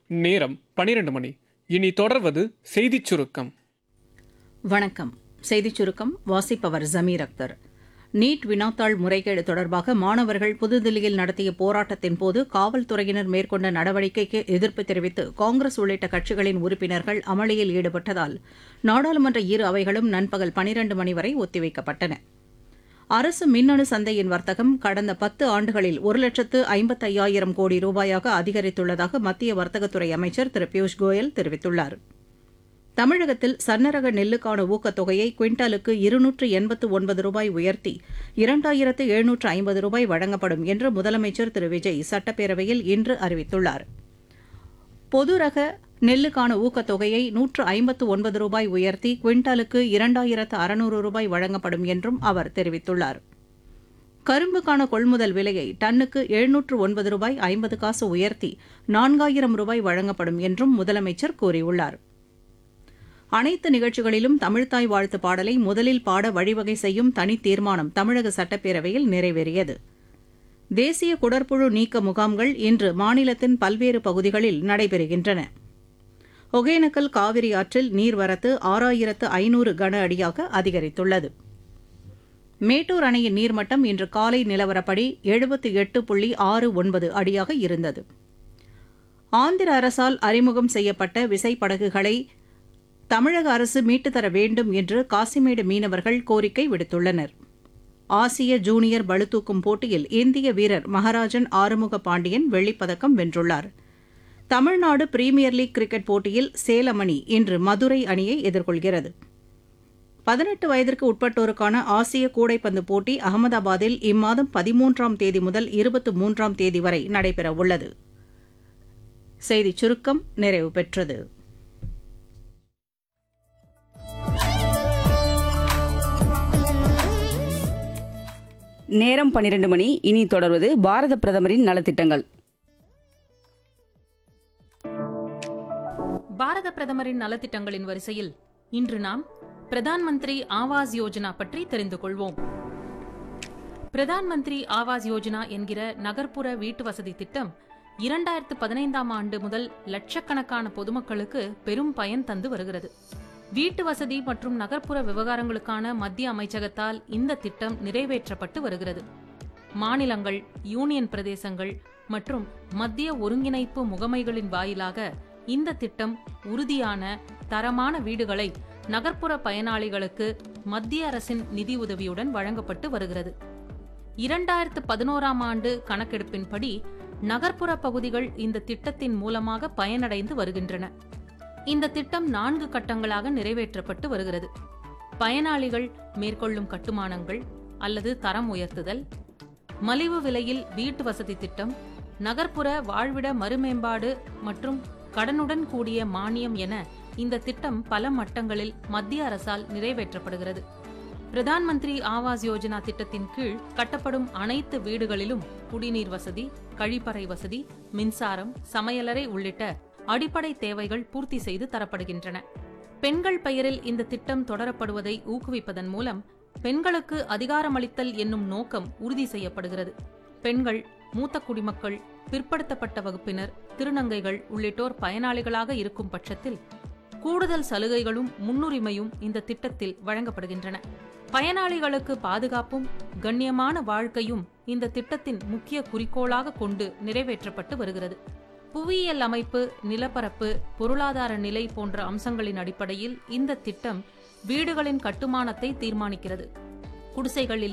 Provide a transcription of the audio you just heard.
நேரம் பனிரெண்டு மணி இனி தொடர்வது செய்திச் சுருக்கம் வணக்கம் செய்திச் சுருக்கம் வாசிப்பவர் ஜமீர் அக்தர் நீட் வினாத்தாள் முறைகேடு தொடர்பாக மாணவர்கள் புதுதில்லியில் நடத்திய போராட்டத்தின் போது காவல்துறையினர் மேற்கொண்ட நடவடிக்கைக்கு எதிர்ப்பு தெரிவித்து காங்கிரஸ் உள்ளிட்ட கட்சிகளின் உறுப்பினர்கள் அமளியில் ஈடுபட்டதால் நாடாளுமன்ற இரு அவைகளும் நண்பகல் பனிரண்டு மணி வரை ஒத்திவைக்கப்பட்டன அரசு மின்னணு சந்தையின் வர்த்தகம் கடந்த பத்து ஆண்டுகளில் ஒரு லட்சத்து ஐம்பத்தையாயிரம் கோடி ரூபாயாக அதிகரித்துள்ளதாக மத்திய வர்த்தகத்துறை அமைச்சர் திரு பியூஷ் கோயல் தெரிவித்துள்ளார் தமிழகத்தில் சன்னரக நெல்லுக்கான ஊக்கத்தொகையை குவிண்டாலுக்கு இருநூற்று எண்பத்து ஒன்பது ரூபாய் உயர்த்தி இரண்டாயிரத்து எழுநூற்று ஐம்பது ரூபாய் வழங்கப்படும் என்று முதலமைச்சர் திரு விஜய் சட்டப்பேரவையில் இன்று அறிவித்துள்ளார் பொது ரக நெல்லுக்கான ஊக்கத்தொகையை நூற்று ஐம்பத்து ஒன்பது ரூபாய் உயர்த்தி குவிண்டாலுக்கு இரண்டாயிரத்து அறுநூறு ரூபாய் வழங்கப்படும் என்றும் அவர் தெரிவித்துள்ளார் கரும்புக்கான கொள்முதல் விலையை டன்னுக்கு எழுநூற்று ஒன்பது ரூபாய் ஐம்பது காசு உயர்த்தி நான்காயிரம் ரூபாய் வழங்கப்படும் என்றும் முதலமைச்சர் கூறியுள்ளார் அனைத்து நிகழ்ச்சிகளிலும் தமிழ்த்தாய் வாழ்த்து பாடலை முதலில் பாட வழிவகை செய்யும் தனி தீர்மானம் தமிழக சட்டப்பேரவையில் நிறைவேறியது தேசிய குடற்புழு நீக்க முகாம்கள் இன்று மாநிலத்தின் பல்வேறு பகுதிகளில் நடைபெறுகின்றன ஒகேனக்கல் காவிரி ஆற்றில் நீர்வரத்து ஆறாயிரத்து ஐநூறு கன அடியாக அதிகரித்துள்ளது மேட்டூர் அணையின் நீர்மட்டம் இன்று காலை நிலவரப்படி எழுபத்தி எட்டு புள்ளி ஆறு ஒன்பது அடியாக இருந்தது ஆந்திர அரசால் அறிமுகம் செய்யப்பட்ட விசைப்படகுகளை தமிழக அரசு மீட்டுத் தர வேண்டும் என்று காசிமேடு மீனவர்கள் கோரிக்கை விடுத்துள்ளனர் ஆசிய ஜூனியர் பளுதூக்கும் போட்டியில் இந்திய வீரர் மகாராஜன் ஆறுமுக பாண்டியன் வெள்ளிப்பதக்கம் வென்றுள்ளார் தமிழ்நாடு பிரீமியர் லீக் கிரிக்கெட் போட்டியில் சேலம் அணி இன்று மதுரை அணியை எதிர்கொள்கிறது பதினெட்டு வயதிற்கு உட்பட்டோருக்கான ஆசிய கூடைப்பந்து போட்டி அகமதாபாத்தில் இம்மாதம் பதிமூன்றாம் தேதி முதல் இருபத்தி மூன்றாம் தேதி வரை நடைபெறவுள்ளது செய்திச் சுருக்கம் நிறைவு பெற்றது நேரம் பன்னிரண்டு மணி இனி தொடர்வது பாரத பிரதமரின் நலத்திட்டங்கள் பாரத பிரதமரின் நலத்திட்டங்களின் வரிசையில் இன்று நாம் பிரதான் மந்திரி ஆவாஸ் யோஜனா பற்றி தெரிந்து கொள்வோம் பிரதான் மந்திரி ஆவாஸ் யோஜனா என்கிற நகர்ப்புற வீட்டு வசதி திட்டம் இரண்டாயிரத்து பதினைந்தாம் ஆண்டு முதல் லட்சக்கணக்கான பொதுமக்களுக்கு பெரும் பயன் தந்து வருகிறது வீட்டு வசதி மற்றும் நகர்ப்புற விவகாரங்களுக்கான மத்திய அமைச்சகத்தால் இந்த திட்டம் நிறைவேற்றப்பட்டு வருகிறது மாநிலங்கள் யூனியன் பிரதேசங்கள் மற்றும் மத்திய ஒருங்கிணைப்பு முகமைகளின் வாயிலாக இந்த திட்டம் உறுதியான தரமான வீடுகளை நகர்ப்புற பயனாளிகளுக்கு மத்திய அரசின் நிதி உதவியுடன் வழங்கப்பட்டு வருகிறது இரண்டாயிரத்து பதினோராம் ஆண்டு கணக்கெடுப்பின்படி நகர்ப்புற பகுதிகள் இந்த திட்டத்தின் மூலமாக பயனடைந்து வருகின்றன இந்த திட்டம் நான்கு கட்டங்களாக நிறைவேற்றப்பட்டு வருகிறது பயனாளிகள் மேற்கொள்ளும் கட்டுமானங்கள் அல்லது தரம் உயர்த்துதல் மலிவு விலையில் வீட்டு வசதி திட்டம் நகர்ப்புற வாழ்விட மறுமேம்பாடு மற்றும் கடனுடன் கூடிய மானியம் என இந்த திட்டம் பல மட்டங்களில் மத்திய அரசால் நிறைவேற்றப்படுகிறது பிரதான் மந்திரி ஆவாஸ் யோஜனா திட்டத்தின் கீழ் கட்டப்படும் அனைத்து வீடுகளிலும் குடிநீர் வசதி கழிப்பறை வசதி மின்சாரம் சமையலறை உள்ளிட்ட அடிப்படை தேவைகள் பூர்த்தி செய்து தரப்படுகின்றன பெண்கள் பெயரில் இந்த திட்டம் தொடரப்படுவதை ஊக்குவிப்பதன் மூலம் பெண்களுக்கு அதிகாரமளித்தல் என்னும் நோக்கம் உறுதி செய்யப்படுகிறது பெண்கள் மூத்த குடிமக்கள் பிற்படுத்தப்பட்ட வகுப்பினர் திருநங்கைகள் உள்ளிட்டோர் பயனாளிகளாக இருக்கும் பட்சத்தில் கூடுதல் சலுகைகளும் முன்னுரிமையும் இந்த திட்டத்தில் வழங்கப்படுகின்றன பயனாளிகளுக்கு பாதுகாப்பும் கண்ணியமான வாழ்க்கையும் இந்த திட்டத்தின் முக்கிய குறிக்கோளாக கொண்டு நிறைவேற்றப்பட்டு வருகிறது புவியியல் அமைப்பு நிலப்பரப்பு பொருளாதார நிலை போன்ற அம்சங்களின் அடிப்படையில் இந்த திட்டம் வீடுகளின் கட்டுமானத்தை தீர்மானிக்கிறது குடிசைகள்